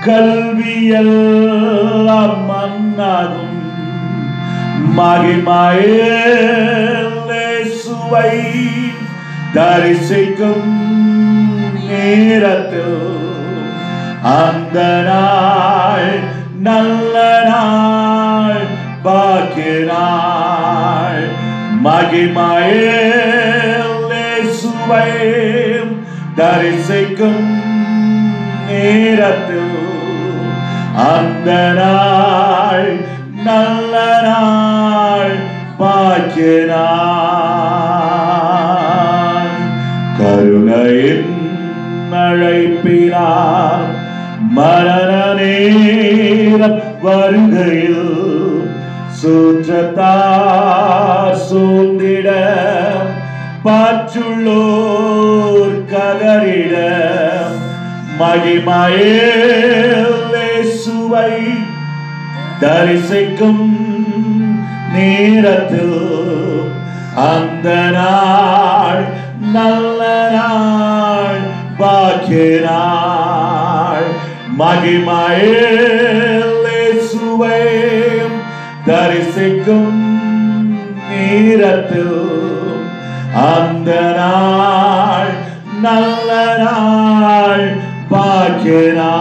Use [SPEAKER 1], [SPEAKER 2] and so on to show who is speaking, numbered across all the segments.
[SPEAKER 1] கல்வியெல்லாம் மன்னாகும் மகிமாயேசுவை தரிசிக்கும் நேரத்தில் அந்த நாள் நல்ல நாள் பாக்கிய நாள் மகிமாயேசுவை தரிசிக்கும் நேரத்தில் அந்த நாள் நல்ல நாள் பாக்கிய நாள் கருணையின் அழைப்பினார் மரண நேரம் வருகையில் சூற்றத்தார் சூழ்ந்திட பற்றுள்ளோர் கதறிட மகிமயேசுவை தரிசிக்கும் நேரத்தில் அந்த நாள் நல்ல நாள் பாக்கிய நாள் மகிமயேசுவை தரிசிக்கும் நேரத்தில் அந்த நாள் நல்ல நாள் பாக்கிய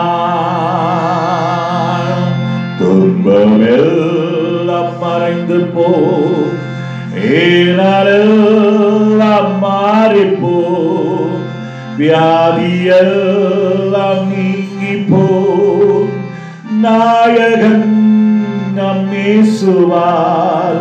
[SPEAKER 1] நாள் துன்பமெல்லாம் மறைந்து போ ஏனெல்லாம் மாறி போ வியாதியெல்லாம் நீங்கி போ நாயகன் நம்மேசுவால்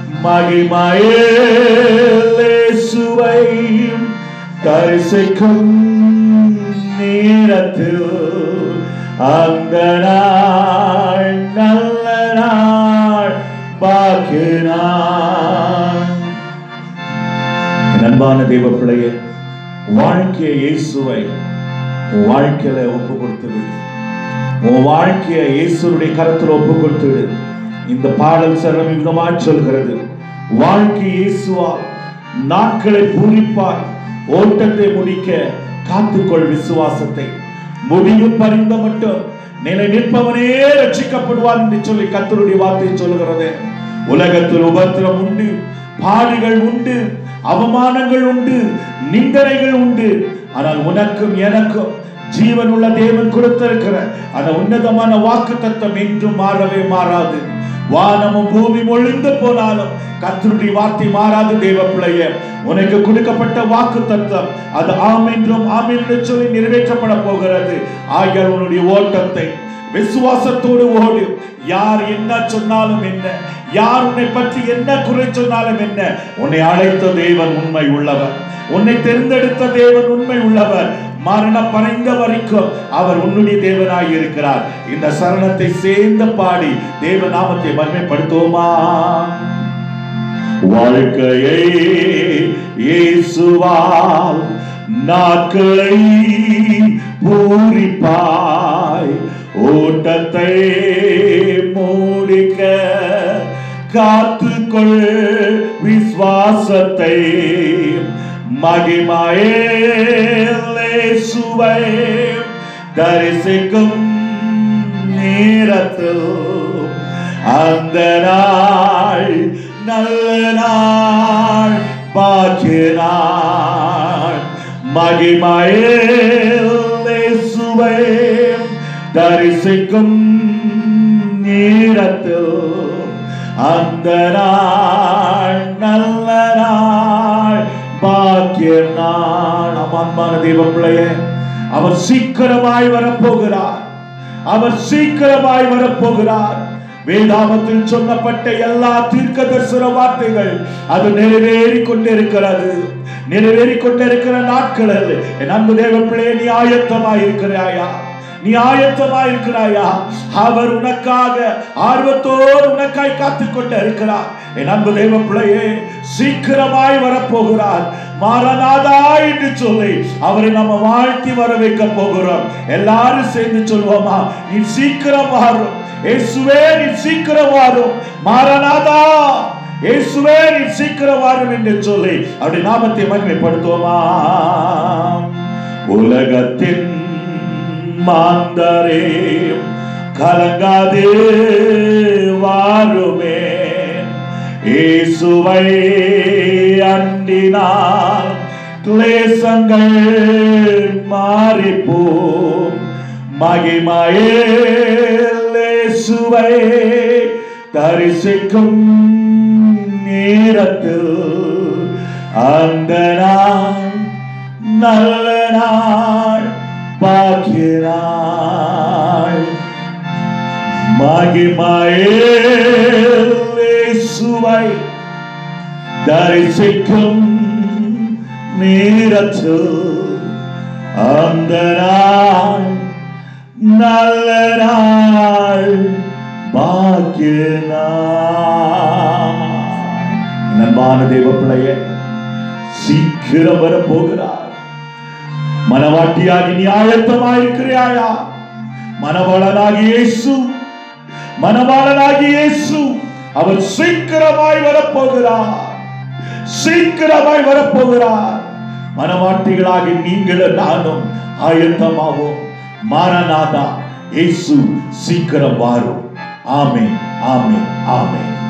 [SPEAKER 1] மகிமயேசுவை தரிசிக்கும் நேரத்தில் அந்த நாள் நல்ல நாள் பாக்கிய நாள் என் அன்பான தெய்வ பிள்ளையே வாழ்க்கையை இயேசுவை உன் வாழ்க்கையில ஒப்பு கொடுத்து விடு உன் வாழ்க்கையை இயேசுடைய கரத்தில் ஒப்பு கொடுத்து விடு இந்த பாடல் சரணம் விதமா சொல்கிறது வாழ்க்கை இயேசுவா நாட்களை பூரிப்பாய் ஓட்டத்தை முடிக்க காத்துக்கொள் விசுவாசத்தை முடிவு பறிந்த மட்டும் நிலை நிற்பவனே ரட்சிக்கப்படுவான் என்று சொல்லி கத்தருடைய வார்த்தை சொல்கிறது உலகத்தில் உபத்திரம் உண்டு பாடுகள் உண்டு அவமானங்கள் உண்டு நிந்தனைகள் உண்டு ஆனால் உனக்கும் எனக்கும் ஜீவன் உள்ள தேவன் கொடுத்திருக்கிற அந்த உன்னதமான வாக்கு தத்துவம் என்றும் மாறவே மாறாது வானமும் பூமி ஒழிந்து போனாலும் கத்தருடைய வார்த்தை மாறாது தேவ பிள்ளைய உனக்கு கொடுக்கப்பட்ட வாக்கு தத்துவம் அது ஆம் என்றும் ஆம் என்று சொல்லி நிறைவேற்றப்பட போகிறது ஆகிய உன்னுடைய ஓட்டத்தை விசுவாசத்தோடு ஓடு யார் என்ன சொன்னாலும் என்ன யார் உன்னை பற்றி என்ன குறை சொன்னாலும் என்ன உன்னை அழைத்த தேவன் உண்மை உள்ளவர் உன்னை தேர்ந்தெடுத்த தேவன் உண்மை உள்ளவர் மரண பறைந்த வரைக்கும் அவர் உன்னுடைய தேவனாய் இருக்கிறார் இந்த சரணத்தை சேர்ந்து பாடி தேவ நாமத்தை மகிமைப்படுத்துவோமா வாழ்க்கையை இயேசுவால் நாட்களை பூரிப்பாய் ஓட்டத்தை மூடிக்க காத்துக்கொள் விசுவாசத்தை மகிமாயேசுவை தரிசிக்கும் நேரத்தில் அந்த நாள் நல்ல நாள் பாக்கிய நாள் மகிமாயேசுவை தரிசிக்கும் நேரத்தில் அந்த நாள் நல்ல நாள் பாக்கிய நாள் அம்மான தெய்வ பிள்ளையே அவர் சீக்கிரமாய் வரப்போகிறார் அவர் சீக்கிரமாய் வரப்போகிறார் வேதாமத்தில் சொல்லப்பட்ட எல்லா தீர்க்க தரிசன வார்த்தைகள் அது நிறைவேறி கொண்டிருக்கிறது நிறைவேறி கொண்டிருக்கிற நாட்களில் என் அன்பு தேவ பிள்ளையே நீ ஆயத்தமாய் இருக்கிறாயா நீ ஆயத்தமாய் இருக்கிறாயா அவர் உனக்காக ஆர்வத்தோடு உனக்காய் காத்துக் கொண்டு இருக்கிறார் என் அன்பு தெய்வ பிள்ளையே சீக்கிரமாய் வரப்போகிறார் மாரநாதா என்று சொல்லி அவரை நம்ம வாழ்த்தி வர வைக்க போகிறோம் எல்லாரும் சேர்ந்து சொல்வோமா நீ சீக்கிரம் மாறும் இயேசுவே நீ சீக்கிரம் வாரும் மாரநாதா இயேசுவே நீ சீக்கிரம் வாரும் என்று சொல்லி அவருடைய நாமத்தை மகிமைப்படுத்துவோமா உலகத்தின் மாந்தரே கலங்காதே வாருமே இயேசுவை அண்டினால் கிளேசங்கள் மாறிப்போம் மகிமாயேசுவை தரிசிக்கும் நேரத்தில் அந்த நாள் நல்ல நாள் பார்க்கிறாள் மகிமாயேசுவை தரிசிக்கும் நேரத்தில் அந்த நாள் நல்ல நாள் பாக்கிய நாள் நண்பான தேவ பிள்ளையே சீக்கிரம் வர போகிறார் மனவாட்டியாகி நீ ஆயத்தமாயிருக்கிறாயா மனவாளனாகி இயேசு மனவாளனாகி இயேசு அவர் சீக்கிரமாய் வரப்போகிறார் சீக்கிரமாய் வரப்போகிறார் மனவாட்டிகளாகி நீங்களும் நானும் ஆயத்தமாவோம் மாரநாதா இயேசு சீக்கிரம் வாரும் ஆமென் ஆமென் ஆமென்